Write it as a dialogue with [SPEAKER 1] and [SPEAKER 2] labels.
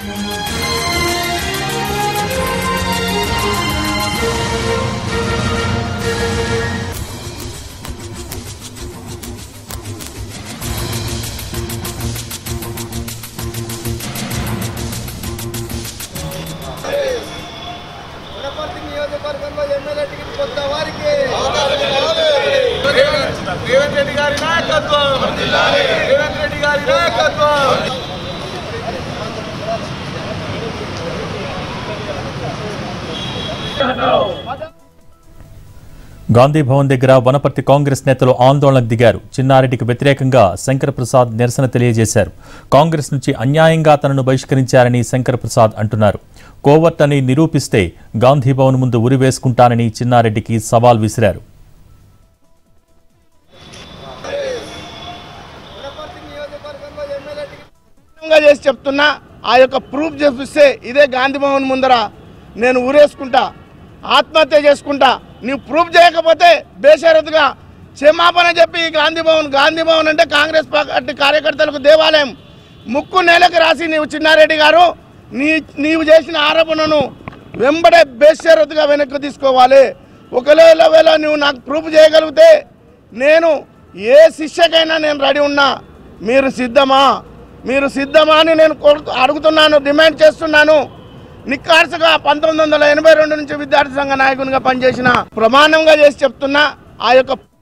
[SPEAKER 1] వనపర్తి నియోజకవర్గంలో MLA ticket కొత్త వారికి
[SPEAKER 2] రేవంత్ రెడ్డి గారి నాయకత్వం రేవంత్ రెడ్డి గారి నాయకత్వం
[SPEAKER 3] గాంధీ భవన్ దగ్గర వనపర్తి కాంగ్రెస్ నేతలు ఆందోళనకు దిగారు చిన్నారెడ్డికి వ్యతిరేకంగా శంకర్ ప్రసాద్ నిరసన తెలియజేశారు కాంగ్రెస్ నుంచి అన్యాయంగా తనను బహిష్కరించారని శంకర్ ప్రసాద్ అంటున్నారు కోవర్ట్ అని నిరూపిస్తే గాంధీ భవన్ ముందు ఉరి వేసుకుంటానని చిన్నారెడ్డికి సవాల్ విసిరారు
[SPEAKER 1] వనపర్తి నియోజకవర్గంలో ఎమ్మెల్యే టికెట్
[SPEAKER 4] స్పష్టంగా చేసి చెప్తున్నా ఆ యొక్క ప్రూఫ్ చూపిస్తే ఇదే గాంధీ భవన్ ముందర నేను ఊరేసుకుంటా ఆత్మహత్య చేసుకుంటా నీవు ప్రూఫ్ చేయకపోతే బేషరతుగా క్షమాపణ చెప్పి ఈ గాంధీ భవన్ గాంధీ భవన్ అంటే కాంగ్రెస్ పార్టీ కార్యకర్తలకు దేవాలయం ముక్కు నేలకు రాసి నీవు చిన్నారెడ్డి గారు నీ నీవు చేసిన ఆరోపణను వెంబడే బేషరతుగా వెనక్కి తీసుకోవాలి ఒకవేళ వేళ నువ్వు నాకు ప్రూఫ్ చేయగలిగితే నేను ఏ శిక్షకైనా నేను రెడీ ఉన్నా మీరు సిద్ధమా మీరు సిద్ధమా అని నేను కోరుతూ అడుగుతున్నాను డిమాండ్ చేస్తున్నాను నిక్కార్సుగా పంతొమ్మిది వందల ఎనభై రెండు నుంచి విద్యార్థి సంఘ నాయకునిగా పనిచేసిన ప్రమాణంగా చేసి చెప్తున్నా ఆ యొక్క